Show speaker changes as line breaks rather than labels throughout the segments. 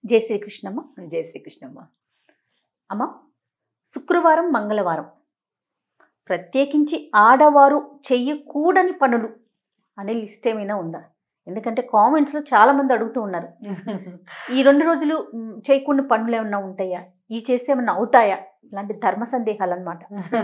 జై శ్రీకృష్ణమ్మ
జై శ్రీకృష్ణమ్మ
అమ్మ శుక్రవారం మంగళవారం ప్రత్యేకించి ఆడవారు చెయ్యకూడని పనులు అనే లిస్ట్ ఏమైనా ఉందా ఎందుకంటే కామెంట్స్లో చాలా మంది అడుగుతూ ఉన్నారు ఈ రెండు రోజులు మ్, చేయకుండా పనులు ఏమన్నా ఉంటాయా ఈ చేస్తే ఏమన్నా అవుతాయా ఇలాంటి ధర్మ సందేహాలు అనమాట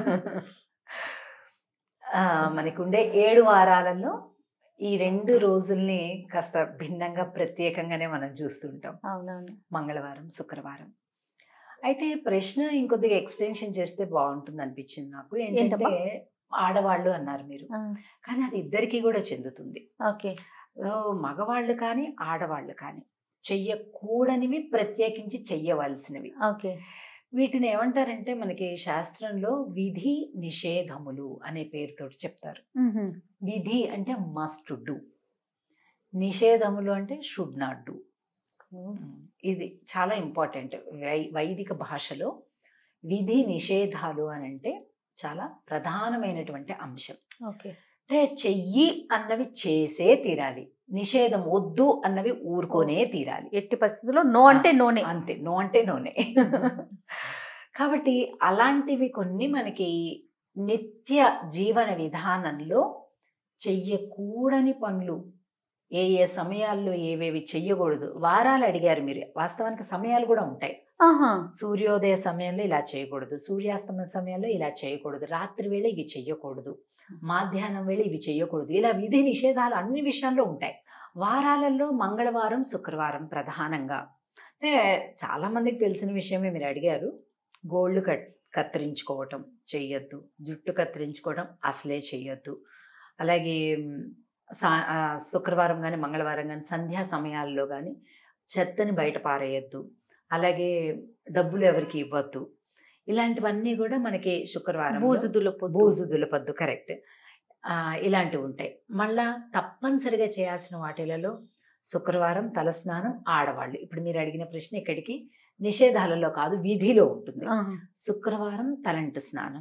ఆ, మనకుండే ఏడు వారాలలో ఈ రెండు రోజుల్ని కాస్త భిన్నంగా ప్రత్యేకంగానే మనం చూస్తుంటాం
అవునవును
మంగళవారం శుక్రవారం అయితే ప్రశ్న ఇంకొద్దిగా ఎక్స్టెన్షన్ చేస్తే బాగుంటుంది అనిపించింది నాకు
ఏంటమ్మా?
ఏంటంటే ఆడవాళ్ళు అన్నారు మీరు
ఆ,
కానీ అది ఇద్దరికి కూడా చెందుతుంది
ఓకే
ఓ, మగవాళ్ళు కానీ ఆడవాళ్ళు కానీ చెయ్యకూడనివి ప్రత్యేకించి చెయ్యవలసినవి
ఓకే
వీటిని ఏమంటారంటే మనకి శాస్త్రంలో విధి నిషేధములు అనే పేరుతోటి చెప్తారు
మ్హూ.
విధి అంటే మస్ట్ డూ నిషేధములు అంటే షుడ్ నాట్ డూ ఇది చాలా ఇంపార్టెంట్ వై వైదిక భాషలో విధి నిషేధాలు అని అంటే చాలా ప్రధానమైనటువంటి అంశం
ఓకే
అంటే చెయ్యి అన్నవి చేసే తీరాలి నిషేధం వద్దు అన్నవి ఊరుకోనే తీరాలి
ఎట్టి పరిస్థితుల్లో నో అంటే నోనే
అంతే నో అంటే నోనే కాబట్టి అలాంటివి కొన్ని మనకి నిత్య జీవన విధానంలో చెయ్యకూడని పనులు ఏ ఏ సమయాల్లో ఏవేవి చెయ్యకూడదు వారాలు అడిగారు మీరు వాస్తవానికి సమయాలు కూడా ఉంటాయి
ఆహా
సూర్యోదయ సమయంలో ఇలా చేయకూడదు సూర్యాస్తమయ సమయంలో ఇలా చేయకూడదు రాత్రి వేళ ఇవి చెయ్యకూడదు మాధ్యాహ్నం వేళ ఇవి చెయ్యకూడదు ఇలా విధి నిషేధాలు అన్ని విషయాల్లో ఉంటాయి వారాలలో మంగళవారం శుక్రవారం ప్రధానంగా అంటే చాలా మందికి తెలిసిన విషయమే మీరు అడిగారు గోళ్ళు కట్ కత్తిరించుకోవటం చెయ్యొద్దు జుట్టు కత్తిరించుకోవడం అసలే చెయ్యొద్దు అలాగే మ్, సా ఆ, శుక్రవారం కానీ మంగళవారం కానీ సంధ్యా సమయాల్లో కానీ చెత్తని బయట పారేయొద్దు అలాగే డబ్బులు ఎవరికి ఇవ్వద్దు ఇలాంటివన్నీ కూడా మనకి శుక్రవారం
బూజు దులుపు
బూజు దులపద్దు కరెక్ట్ ఇలాంటివి ఉంటాయి మళ్ళా తప్పనిసరిగా చేయాల్సిన వాటిలలో శుక్రవారం తలస్నానం ఆడవాళ్ళు ఇప్పుడు మీరు అడిగిన ప్రశ్న ఇక్కడికి నిషేధాలలో కాదు విధిలో ఉంటుంది
ఆహా,
శుక్రవారం తలంటు స్నానం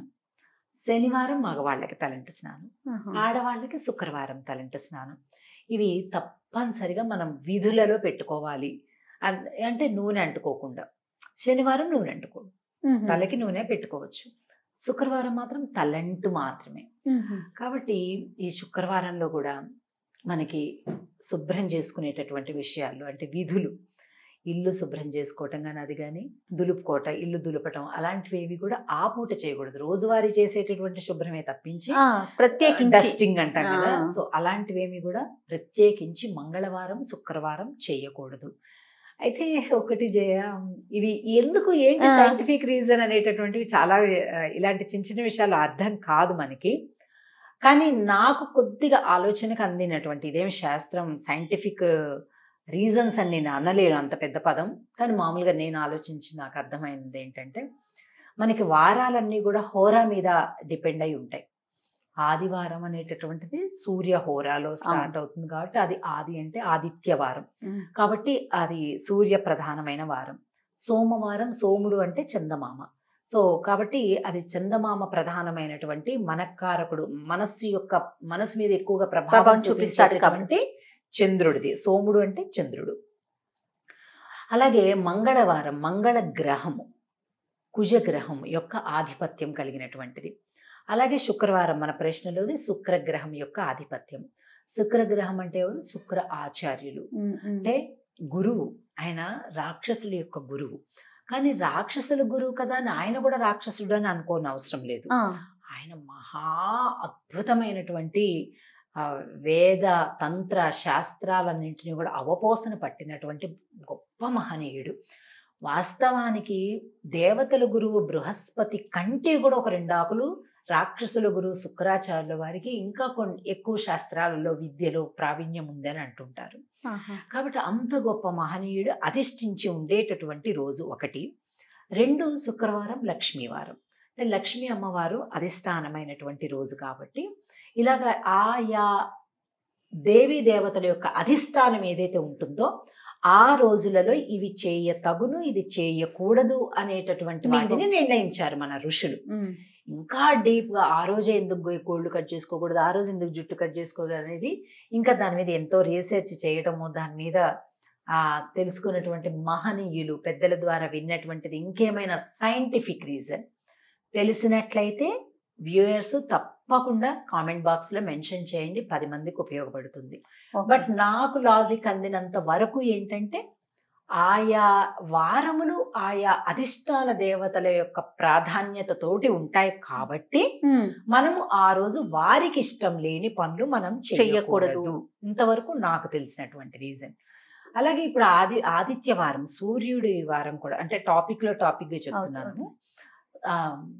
శనివారం మగవాళ్ళకి తలంటు స్నానం
ఆహా.
ఆడవాళ్ళకి శుక్రవారం తలంటు స్నానం ఇవి తప్పనిసరిగా మనం విధులలో పెట్టుకోవాలి అన్- అంటే నూనె అంటుకోకుండా శనివారం నూనె అంటుకోడు
మ్హూ.
తలకి నూనె పెట్టుకోవచ్చు శుక్రవారం మాత్రం తలంటు మాత్రమే
మ్హూ.
కాబట్టి ఈ శుక్రవారంలో కూడా మనకి శుభ్రం చేసుకునేటటువంటి విషయాలు అంటే విధులు ఇల్లు శుభ్రం చేసుకోవటం కానీ అది కానీ దులుపుకోవటం ఇల్లు దులపటం అలాంటివి ఏవి కూడా ఆ పూట చేయకూడదు రోజువారీ చేసేటటువంటి శుభ్రమే తప్పించి
ఆ, ప్రత్యేకించి
డస్టింగ్ అంటాం కదా
ఆ.
సో అలాంటివేమి కూడా ప్రత్యేకించి మంగళవారం శుక్రవారం చేయకూడదు అయితే ఒకటి జయ ఇవి ఎందుకు ఏంటి
ఆ.
సైంటిఫిక్ రీజన్ అనేటటువంటివి చాలా ఆ, ఇలాంటి చిన్న చిన్న విషయాలు అర్థం కాదు మనకి కానీ నాకు కొద్దిగా ఆలోచనకు అందినటువంటి ఇదేం శాస్త్రం సైంటిఫిక్ రీజన్స్ అని నేను అనలేను అంత పెద్ద పదం కానీ మామూలుగా నేను ఆలోచించి నాకు అర్థమైనది ఏంటంటే మనకి వారాలన్నీ కూడా హోరా మీద డిపెండ్ అయి ఉంటాయి ఆదివారం అనేటటువంటిది సూర్య హోరాలో స్టార్ట్ అవుతుంది కాబట్టి అది ఆది అంటే ఆదిత్య వారం
మ్.
కాబట్టి అది సూర్య ప్రధానమైన వారం సోమవారం సోముడు అంటే చందమామ సో కాబట్టి అది చందమామ ప్రధానమైనటువంటి మనకారకుడు మనస్సు యొక్క మనసు మీద ఎక్కువగా ప్రభావం
ప్రభావం చూపిస్తాడు
చూపించేటటువంటి చంద్రుడిది సోముడు అంటే చంద్రుడు అలాగే మంగళవారం మంగళ గ్రహము కుజగ్రహం యొక్క ఆధిపత్యం కలిగినటువంటిది అలాగే శుక్రవారం మన ప్రశ్నలోది శుక్రగ్రహం యొక్క ఆధిపత్యం శుక్రగ్రహం అంటే ఎవరు శుక్ర ఆచార్యులు
మ్, మ్.
అంటే గురువు ఆయన రాక్షసుల యొక్క గురువు కానీ రాక్షసుల గురువు కదా అని ఆయన కూడా రాక్షసుడు అని అనుకోని అవసరం లేదు
ఆ,
ఆయన మహా అద్భుతమైనటువంటి ఆ, వేద తంత్ర శాస్త్రాలన్నింటినీ కూడా అవపోసన పట్టినటువంటి గొప్ప మహనీయుడు వాస్తవానికి దేవతల గురువు బృహస్పతి కంటే కూడా ఒక రెండాకులు రాక్షసుల గురువు శుక్రాచార్యుల వారికి ఇంకా కొన్ని ఎక్కువ శాస్త్రాలలో విద్యలో ప్రావీణ్యం ఉందని అంటుంటారు
ఆహా.
కాబట్టి అంత గొప్ప మహనీయుడు అధిష్ఠించి ఉండేటటువంటి రోజు ఒకటి రెండు శుక్రవారం లక్ష్మీవారం అంటే లక్ష్మీ అమ్మవారు అధిష్టానమైనటువంటి రోజు కాబట్టి ఇలాగ ఆయా దేవీ దేవతల యొక్క అధిష్టానం ఏదైతే ఉంటుందో ఆ రోజులలో ఇవి చేయ తగును ఇది చేయకూడదు అనేటటువంటి వాటిని నిర్ణయించారు మన ఋషులు
మ్.
ఇంకా డీప్గా ఆ రోజే ఎందుకు గోయి కోళ్ళు కట్ చేసుకోకూడదు ఆ రోజు ఎందుకు జుట్టు కట్ చేసుకోకూడదు అనేది ఇంకా దాని మీద ఎంతో రీసెర్చ్ చేయడము దాని మీద ఆ తెలుసుకున్నటువంటి మహనీయులు పెద్దల ద్వారా విన్నటువంటిది ఇంకేమైనా సైంటిఫిక్ రీజన్ తెలిసినట్లయితే వ్యూయర్స్ తప్పకుండా కామెంట్ బాక్స్ లో మెన్షన్ చేయండి పది మందికి ఉపయోగపడుతుంది బట్ నాకు లాజిక్ అందినంత వరకు ఏంటంటే ఆయా వారములు ఆయా అధిష్టాన దేవతల యొక్క ప్రాధాన్యతతోటి ఉంటాయి కాబట్టి
ఉమ్,
మనము ఆ రోజు వారికి ఇష్టం లేని పనులు మనం
చెయ్యకూడదు.
చేయకూడదు ఇంతవరకు నాకు తెలిసినటువంటి రీజన్ అలాగే ఇప్పుడు ఆది ఆదిత్య వారం సూర్యుడి వారం కూడా అంటే టాపిక్ లో టాపిక్ గా చెప్తున్నాను ఆ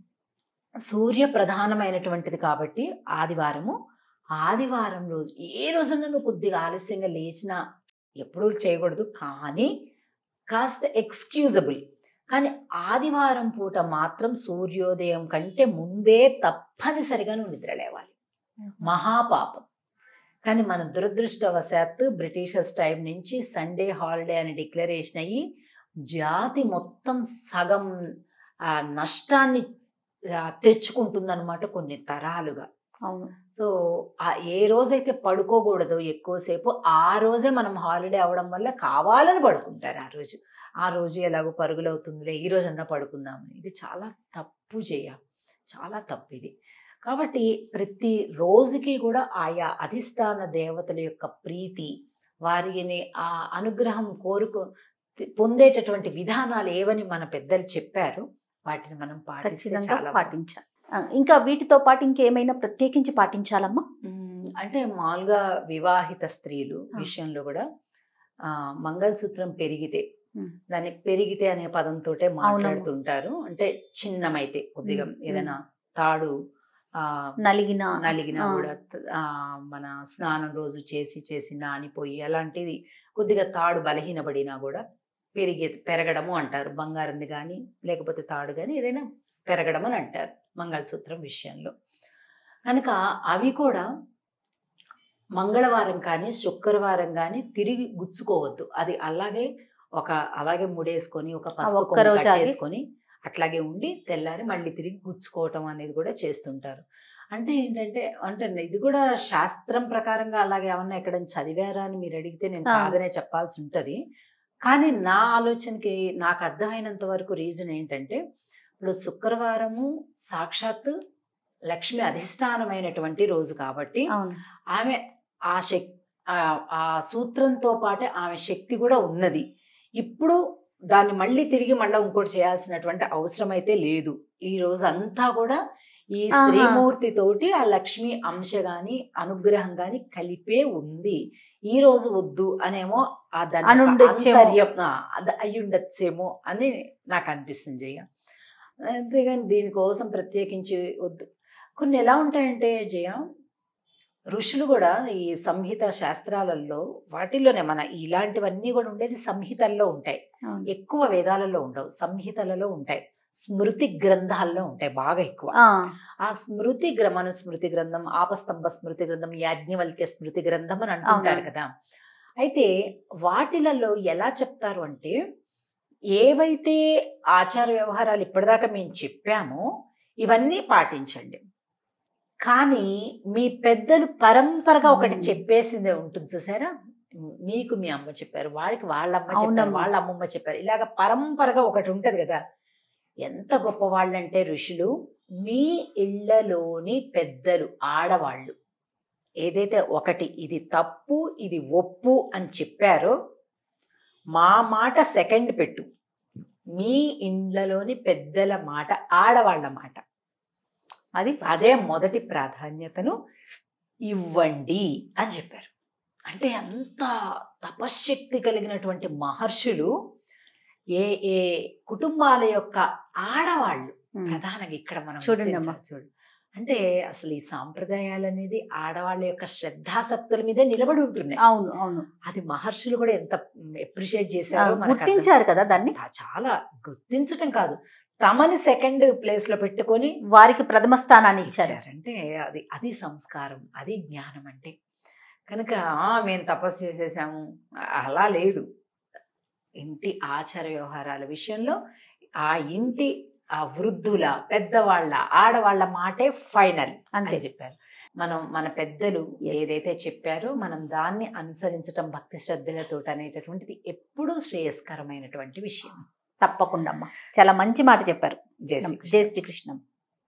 సూర్య ప్రధానమైనటువంటిది కాబట్టి ఆదివారము ఆదివారం రోజు ఏ రోజున నువ్వు కొద్దిగా ఆలస్యంగా లేచినా ఎప్పుడూ చేయకూడదు కానీ కాస్త ఎక్స్క్యూజబుల్ కానీ ఆదివారం పూట మాత్రం సూర్యోదయం కంటే ముందే తప్పనిసరిగా నువ్వు నిద్ర లేవాలి మహాపాపం కానీ మన దురదృష్టవశాత్తు బ్రిటిషర్స్ టైం నుంచి సండే హాలిడే అని డిక్లరేషన్ అయ్యి జాతి మొత్తం సగం ఆ, నష్టాన్ని ఆ, తెచ్చుకుంటుందన్నమాట కొన్ని తరాలుగా
అవును
సో ఆ ఏ రోజైతే పడుకోకూడదో ఎక్కువసేపు ఆ రోజే మనం హాలిడే అవడం వల్ల కావాలని పడుకుంటారు ఆ రోజు ఆ రోజు ఎలాగో పరుగులవుతుందిలే ఈ రోజన్నా పడుకుందామని ఇది చాలా తప్పు చేయ చాలా తప్పు ఇది కాబట్టి ప్రతి రోజుకి కూడా ఆయా అధిష్టాన దేవతల యొక్క ప్రీతి వారిని ఆ అనుగ్రహం కోరుకో పొందేటటువంటి విధానాలు ఏవని మన పెద్దలు చెప్పారు వాటిని మనం పాటిస్తే
ఖచ్చితంగా
చాలా
పాటించాలి ఆ, ఇంకా వీటితో పాటు ఇంకేమైనా ప్రత్యేకించి పాటించాలమ్మా
మ్మ్. అంటే మామూలుగా వివాహిత స్త్రీలు
ఆ.
విషయంలో కూడా ఆ మంగళసూత్రం పెరిగితే
మ్మ్.
దాన్ని పెరిగితే అనే పదంతో మాట్లాడుతుంటారు అంటే చిన్నమైతే కొద్దిగా
మ్మ్.
ఏదైనా తాడు ఆ
నలిగిన
నలిగినా
ఆ.
కూడా ఆ మన స్నానం రోజు చేసి చేసి నానిపోయి అలాంటిది కొద్దిగా తాడు బలహీనపడినా కూడా పెరిగే పెరగడము అంటారు బంగారంది కానీ లేకపోతే తాడు కానీ ఏదైనా పెరగడం అని అంటారు మంగళసూత్రం విషయంలో కనుక అవి కూడా మంగళవారం కానీ శుక్రవారం కానీ తిరిగి గుచ్చుకోవద్దు అది అలాగే ఒక అలాగే ముడేసుకొని ఒక పసుపు
ఒక్క
కొమ్ము
రోజు ఆగి-
కట్టేసుకొని అట్లాగే ఉండి తెల్లారి మళ్ళీ తిరిగి గుచ్చుకోవటం అనేది కూడా చేస్తుంటారు అంటే ఏంటంటే అంటే ఇది కూడా శాస్త్రం ప్రకారంగా అలాగే ఏమన్నా ఎక్కడ చదివారా అని మీరు అడిగితే నేను
ఆ.
కాదనే చెప్పాల్సి ఉంటది కానీ నా ఆలోచనకి నాకు అర్థమైనంత వరకు రీజన్ ఏంటంటే ఇప్పుడు శుక్రవారము సాక్షాత్ లక్ష్మి అధిష్టానమైనటువంటి రోజు కాబట్టి
అవును
ఆమె ఆ శక్తి ఆ సూత్రంతో పాటే ఆమె శక్తి కూడా ఉన్నది ఇప్పుడు దాన్ని మళ్ళీ తిరిగి మళ్ళీ ఇంకోటి చేయాల్సినటువంటి అవసరం అయితే లేదు ఈ రోజు అంతా కూడా ఈ
ఆహా.
స్త్రీమూర్తి తోటి ఆ లక్ష్మి అంశ గాని అనుగ్రహం గాని కలిపే ఉంది ఈ రోజు వద్దు అనేమో ఆ దాని యొక్క
అనుండొచ్చేమో.
ఆంతర్యం, ఆ, అది అయి ఉండొచ్చేమో అని నాకు అనిపిస్తుంది జయ అంతేగాని దీనికోసం ప్రత్యేకించి వద్దు కొన్ని ఎలా ఉంటాయంటే జయ ఋషులు కూడా ఈ సంహిత శాస్త్రాలలో వాటిల్లోనే మన ఇలాంటివన్నీ కూడా ఉండేది సంహితల్లో ఉంటాయి
అవును.
ఎక్కువ వేదాలలో ఉండవు సంహితలలో ఉంటాయి స్మృతి గ్రంథాల్లో ఉంటాయి బాగా ఎక్కువ
ఆ,
ఆ స్మృతి గ్ర మన స్మృతి గ్రంథం ఆపస్తంభ స్మృతి గ్రంథం యాజ్ఞవల్క్య స్మృతి గ్రంథం అని అంటుంటారు
అవును.
కదా అయితే వాటిలలో ఎలా చెప్తారు అంటే ఏవైతే ఆచార వ్యవహారాలు ఇప్పటిదాకా మేము చెప్పామో ఇవన్నీ పాటించండి కానీ మీ పెద్దలు పరంపరగా ఒకటి
మ్మ్.
చెప్పేసిందే ఉంటుంది చూసారా మీకు మీ అమ్మ చెప్పారు వాడికి వాళ్ళ అమ్మ చెప్పారు
అవునమ్మా.
వాళ్ళ అమ్మమ్మ చెప్పారు ఇలాగ పరంపరగా ఒకటి ఉంటది కదా ఎంత గొప్ప వాళ్ళంటే ఋషులు మీ ఇళ్లలోని పెద్దలు ఆడవాళ్ళు ఏదైతే ఒకటి ఇది తప్పు ఇది ఒప్పు అని చెప్పారో మా మాట సెకండ్ పెట్టు మీ ఇండ్లలోని పెద్దల మాట ఆడవాళ్ళ మాట
అది
అదే మొదటి ప్రాధాన్యతను ఇవ్వండి అని చెప్పారు అంటే అంత తపశ్శక్తి కలిగినటువంటి మహర్షులు ఏ ఏ కుటుంబాల యొక్క ఆడవాళ్ళు
ఉమ్.
ప్రధానంగా ఇక్కడ మనం
చూడండి
గుర్తించాలి చూడు అంటే అసలు ఈ సాంప్రదాయాలు అనేది ఆడవాళ్ళ యొక్క శ్రద్ధాసక్తుల మీదే నిలబడి ఉంటున్నాయి
అవును అవును
అది మహర్షులు కూడా ఎంత అప్రిషియేట్
ఆ,
చేశారో మనకు అర్థం-
గుర్తించారు కదా దాన్ని
చా- చాలా గుర్తించటం కాదు తమని సెకండ్ ప్లేస్ లో పెట్టుకొని
వారికి ప్రథమ స్థానాన్ని ఇచ్చారు
ఇచ్చారంటే అది అది సంస్కారం అది జ్ఞానం అంటే కనుక "ఆ, మేము తపస్సు చేసేసాము అలా లేదు ఇంటి ఆచార వ్యవహారాల విషయంలో ఆ ఇంటి ఆ వృద్ధుల పెద్దవాళ్ళ ఆడవాళ్ళ మాటే ఫైనల్
అంతే
అని చెప్పారు మనం మన పెద్దలు
Yes.
ఏదైతే చెప్పారో మనం దాన్ని అనుసరించటం భక్తి శ్రద్ధలతో అనేటటువంటిది ఎప్పుడూ శ్రేయస్కరమైనటువంటి విషయం
తప్పకుండా అమ్మా చాలా మంచి మాట చెప్పారు
జై శ్రీకృష్ణ
జై శ్రీకృష్ణ